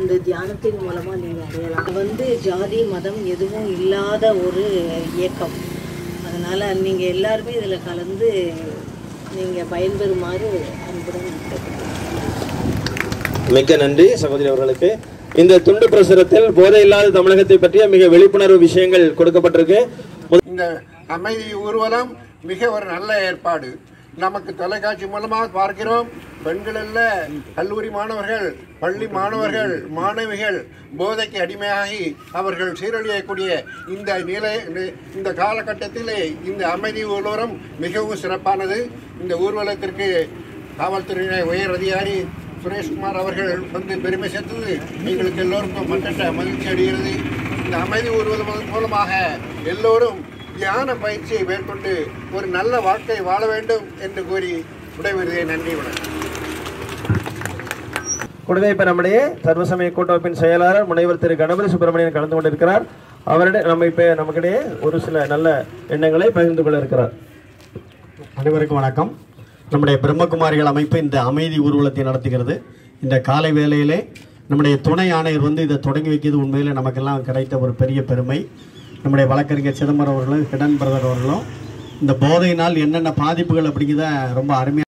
இந்த தியானத்தின் மூலமா நீங்க அடையலாம் இது வந்து ஜாதி மதம் எதுவும் இல்லாத ஒரு இயக்கம் அதனால நீங்க எல்லாருமே இதுல கலந்து நீங்க பயன்பெறுமாறு அன்புடன் கேட்டுக்கிறேன். மிக்க நன்றி சகோதரி அவர்களுக்கு இந்த துண்டு பிரசுரத்தில் போதை இல்லாத தமிழகத்தை பற்றிய மிக விழிப்புணர்வு விஷயங்கள் கொடுக்கப்பட்டிருக்கு இந்த அமைதி ஊர்வலம் மிக ஒரு நல்ல ஏற்பாடு நமக்கு தொலைக்காட்சி மூலமாக பார்க்கிறோம் பெண்கள் அல்ல கல்லூரி மாணவர்கள் பள்ளி மாணவர்கள் மாணவிகள் போதைக்கு அடிமையாகி அவர்கள் சீரழியக்கூடிய இந்த நிலை இந்த காலகட்டத்திலே இந்த அமைதி ஊர்வலம் மிகவும் சிறப்பானது இந்த ஊர்வலத்திற்கு காவல்துறையின உயர் அதிகாரி சுரேஷ்குமார் அவர்கள் வந்து பெருமை சேர்த்தது எங்களுக்கு எல்லோருக்கும் மற்ற மகிழ்ச்சி அடைகிறது இந்த அமைதி ஊர்வலம் மூலமாக எல்லோரும் தியான பயிற்சியை மேற்கொண்டு ஒரு நல்ல வாழ்க்கை வாழ வேண்டும் என்று கூறி விடைபெறுகிறேன் நன்றி வணக்கம் கூடவே இப்ப நம்முடைய சர்வசமய கூட்டமைப்பின் செயலாளர் முனைவர் திரு கணபதி சுப்பிரமணியன் கலந்து கொண்டிருக்கிறார் அவரிடம் நம்ம இப்ப நமக்கிடையே ஒரு சில நல்ல எண்ணங்களை பகிர்ந்து கொள்ள இருக்கிறார் அனைவருக்கும் வணக்கம் நம்முடைய பிரம்மகுமாரிகள் அமைப்பு இந்த அமைதி ஊர்வலத்தை நடத்துகிறது இந்த காலை வேளையிலே நம்முடைய துணை ஆணையர் வந்து இதை தொடங்கி வைக்கிறது உண்மையிலே நமக்கெல்லாம் கிடைத்த ஒரு பெரிய பெருமை நம்முடைய வழக்கறிஞர் சிதம்பரம் அவர்களும் ஹிடன் பிரதர் அவர்களும் இந்த போதையினால் என்னென்ன பாதிப்புகள் அப்படிங்கிறத ரொம்ப அருமையாக